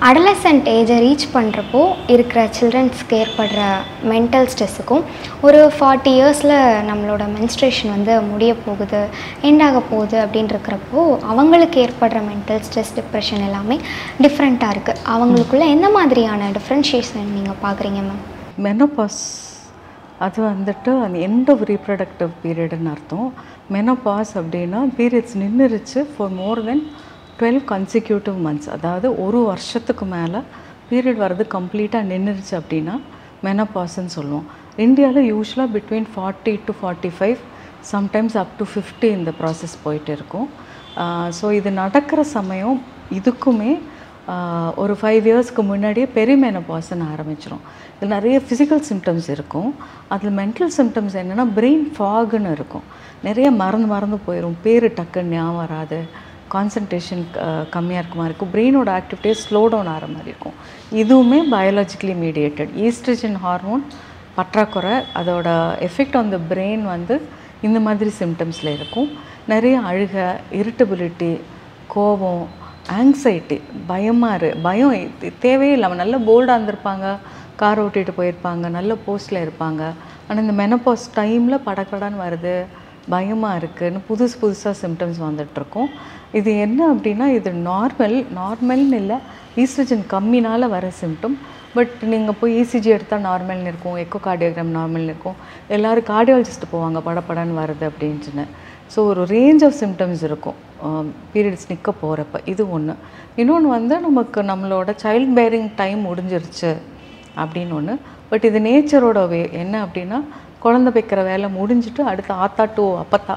adolescent ஏஜை reach பண்ணுறப்போ இருக்கிற சில்ட்ரன்ஸ்க்கு ஏற்படுற மென்டல் ஸ்ட்ரெஸ்ஸுக்கும் ஒரு ஃபார்ட்டி இயர்ஸில் நம்மளோட மென்ஸ்ட்ரேஷன் வந்து முடிய போகுது எண்ட் ஆக போகுது அப்படின்னு இருக்கிறப்போ அவங்களுக்கு ஏற்படுற மென்டல் ஸ்ட்ரெஸ் டிப்ரெஷன் எல்லாமே டிஃப்ரெண்ட்டாக இருக்குது அவங்களுக்குள்ள என்ன மாதிரியான டிஃப்ரென்ஷியேஷன் நீங்கள் பார்க்குறீங்க மேம் மெனோபாஸ் அது வந்துட்டு அந்த எண்ட் ஆஃப் ரீப்ரடக்டிவ் பீரியடுன்னு அர்த்தம் மெனோபாஸ் அப்படின்னா பீரியட்ஸ் நின்றுருச்சு for more then twelve consecutive months அதாவது ஒரு வருஷத்துக்கு மேலே பீரியட் வர்றது கம்ப்ளீட்டாக நின்றுருச்சு அப்படின்னா மெனோபாஸ்ன்னு சொல்லுவோம் இந்தியாவில் யூஸ்வலாக between forty to forty five sometimes up to fifty இந்த ப்ராசஸ் போயிட்டு இருக்கும் ஸோ இது நடக்கிற சமயம் இதுக்குமே ஆஹ் ஒரு ஃபைவ் இயர்ஸ்க்கு முன்னாடியே பெரிமெனபாஸ்ன்னு ஆரம்பிச்சிரும் இதில் நிறைய ஃபிசிக்கல் சிம்டம்ஸ் இருக்கும் அதில் மென்டல் சிம்டம்ஸ் என்னென்னா பிரெயின் ஃபாகுன்னு இருக்கும் நிறைய மறந்து மறந்து போயிடும் பேர் டக்குன்னு ஞாபகம் வராது கான்சன்ட்ரேஷன் கம்மியாக இருக்க மாதிரி இருக்கும் பிரெயினோட ஆக்டிவிட்டியே ஸ்லோ டவுன் ஆகிற மாதிரி இருக்கும் இதுவுமே பயாலஜிக்கலி மீடியேட்டட் ஈஸ்ட்ரஜன் ஹார்மோன் பற்றாக்குறை அதோட எஃபெக்ட் ஆன் த பிரெயின் வந்து இந்த மாதிரி சிம்டம்ஸில் இருக்கும் நிறைய அழுக இரிட்டபிலிட்டி கோபம் ஆங்ஸைட்டி பயமாக இரு பயம் இது தேவையே இல்லாமல் நல்ல போல்டாக இருந்திருப்பாங்க கார் ஓட்டிகிட்டு போயிருப்பாங்க நல்ல போஸ்ட்டில் இருப்பாங்க ஆனால் இந்த மெனப்பாஸ் டைமில் படக்கடான்னு வருது பயமாக இருக்குன்னு புதுசு புதுசாக சிம்டம்ஸ் வந்துட்டுருக்கும் இது என்ன அப்படின்னா இது நார்மல் நார்மல்னு இல்லை ஈஸ்ட்ரஜன் கம்மினால் வர சிம்டம் பட் நீங்கள் போய் இசிஜி எடுத்தால் நார்மல்னு இருக்கும் எக்கோ கார்டியோகிராம் நார்மல்னு இருக்கும் எல்லோரும் கார்டியாலஜிஸ்ட் போவாங்க படப்படன்னு வருது அப்படின்ட்டுன்னு ஸோ ஒரு ரேஞ்ச் ஆஃப் சிம்டம்ஸ் இருக்கும் பீரியட்ஸ் நிற்க போகிறப்ப இது ஒன்று இன்னொன்று வந்து நமக்கு நம்மளோட சைல்ட் பேரிங் டைம் முடிஞ்சிருச்சு அப்படின்னு ஒன்று பட் இது நேச்சரோட வே என்ன அப்படின்னா குழந்தை பெக்கிற வேலை முடிஞ்சிட்டு அடுத்து ஆத்தா டூ அப்பத்தா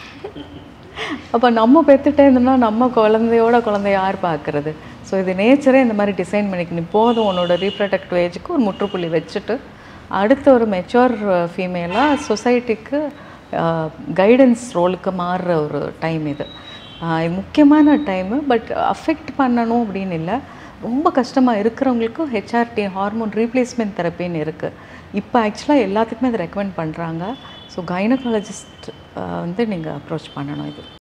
அப்போ நம்ம பெற்றுட்டே இருந்தோம்னா நம்ம குழந்தையோட குழந்தைய யார் பார்க்குறது ஸோ இது நேச்சரே இந்த மாதிரி டிசைன் பண்ணிக்கணும் போதும் உன்னோட ரீப்ரடக்டிவ் ஏஜுக்கு ஒரு முற்றுப்புள்ளி வச்சுட்டு அடுத்த ஒரு மெச்சூர் ஃபீமேலாக சொசைட்டிக்கு கைடன்ஸ் ரோலுக்கு மாறுற ஒரு டைம் இது ஆஹ் இது முக்கியமான டைமு பட் அஃபெக்ட் பண்ணணும் அப்படின்னு இல்லை ரொம்ப கஷ்டமாக இருக்கிறவங்களுக்கு ஹெச்ஆர்டி ஹார்மோன் ரீப்ளேஸ்மெண்ட் தெரப்பின்னு இருக்குது இப்போ ஆக்சுவலாக எல்லாத்துக்குமே அதை ரெக்கமெண்ட் பண்ணுறாங்க ஸோ கைனகாலஜிஸ்ட் வந்து நீங்கள் அப்ரோச் பண்ணணும் இது